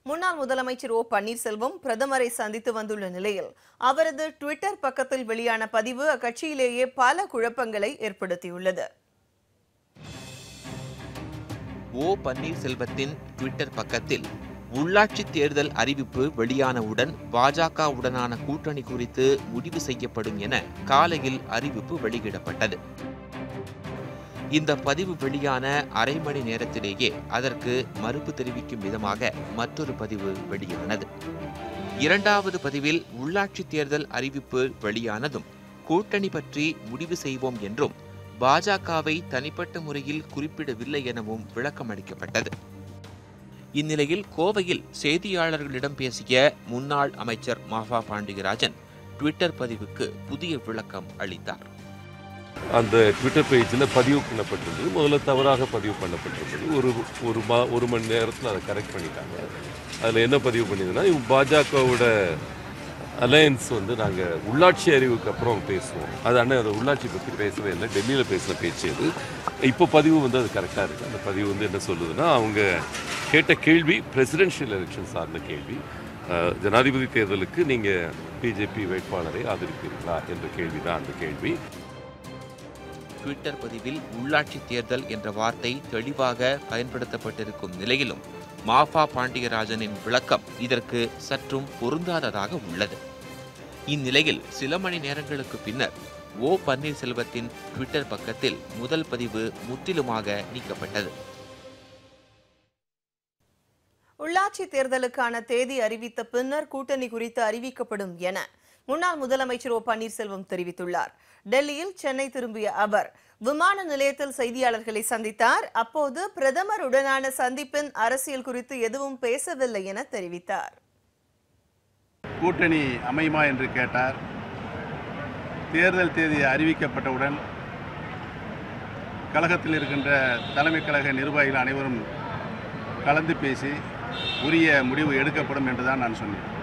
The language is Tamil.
முன்னாள் முதலமைச்சர் ஓ பன்னீர்செல்வம் பிரதமரை சந்தித்து வந்துள்ள நிலையில் அவரது ட்விட்டர் பக்கத்தில் வெளியான பதிவு அக்கட்சியிலேயே பல குழப்பங்களை ஏற்படுத்தியுள்ளது ஓ பன்னீர்செல்வத்தின் ட்விட்டர் பக்கத்தில் உள்ளாட்சி தேர்தல் அறிவிப்பு வெளியானவுடன் பாஜகவுடனான கூட்டணி குறித்து முடிவு செய்யப்படும் என காலையில் அறிவிப்பு வெளியிடப்பட்டது இந்த பதிவு வெளியான அரை மணி நேரத்திலேயே அதற்கு மறுப்பு தெரிவிக்கும் விதமாக மற்றொரு பதிவு வெளியானது இரண்டாவது பதிவில் உள்ளாட்சி தேர்தல் அறிவிப்பு வெளியானதும் கூட்டணி பற்றி முடிவு செய்வோம் என்றும் பாஜகவை தனிப்பட்ட முறையில் குறிப்பிடவில்லை எனவும் விளக்கமளிக்கப்பட்டது இந்நிலையில் கோவையில் செய்தியாளர்களிடம் பேசிய முன்னாள் அமைச்சர் மாஃபா பாண்டியராஜன் ட்விட்டர் பதிவுக்கு புதிய விளக்கம் அளித்தார் அந்த ட்விட்டர் பேஜில் பதிவு பண்ணப்பட்டிருந்தது முதல்ல தவறாக பதிவு பண்ணப்பட்டிருந்தது ஒரு ஒரு மா ஒரு மணி நேரத்தில் அதை கரெக்ட் பண்ணிட்டாங்க அதில் என்ன பதிவு பண்ணியிருந்ததுன்னா இவங்க பாஜகவோட அலையன்ஸ் வந்து நாங்கள் உள்ளாட்சி அறிவுக்கு அப்புறம் பேசுவோம் அது அண்ணன் அதை உள்ளாட்சி பற்றி பேசவே இல்லை டெல்லியில் பேசின பேச்சு அது இப்போ பதிவு வந்து அது கரெக்டாக இருக்குது அந்த பதிவு வந்து என்ன சொல்லுதுன்னா அவங்க கேட்ட கேள்வி பிரசிடென்ஷியல் எலெக்ஷன் சார்ந்த கேள்வி அஹ், ஜனாதிபதி தேர்தலுக்கு நீங்கள் பிஜேபி வேட்பாளரை ஆதரிப்பீர்களா என்ற கேள்வி தான் அந்த கேள்வி ட்விட்டர் பதிவில் உள்ளாட்சி தேர்தல் என்ற வார்த்தை தெளிவாக பயன்படுத்தப்பட்டிருக்கும் நிலையிலும் மாஃபா பாண்டியராஜனின் விளக்கம் இதற்கு சற்றும் பொருந்தாததாக உள்ளது இந்நிலையில் சில மணி நேரங்களுக்கு பின்னர் ஓ பன்னீர்செல்வத்தின் ட்விட்டர் பக்கத்தில் முதல் பதிவு முற்றிலுமாக நீக்கப்பட்டது உள்ளாட்சி தேர்தலுக்கான தேதி அறிவித்த பின்னர் கூட்டணி குறித்து அறிவிக்கப்படும் என முன்னாள் முதலமைச்சர் ஓ பன்னீர்செல்வம் தெரிவித்துள்ளார் டெல்லியில் சென்னை திரும்பிய அவர் விமான நிலையத்தில் செய்தியாளர்களை சந்தித்தார் அப்போது பிரதமருடனான சந்திப்பின் அரசியல் குறித்து எதுவும் பேசவில்லை என தெரிவித்தார் கூட்டணி அமையுமா என்று கேட்டார் தேர்தல் தேதி அறிவிக்கப்பட்டவுடன் கழகத்தில் இருக்கின்ற தலைமை கழக நிர்வாகிகள் அனைவரும் கலந்து பேசி உரிய முடிவு எடுக்கப்படும் என்று தான் நான் சொன்னேன்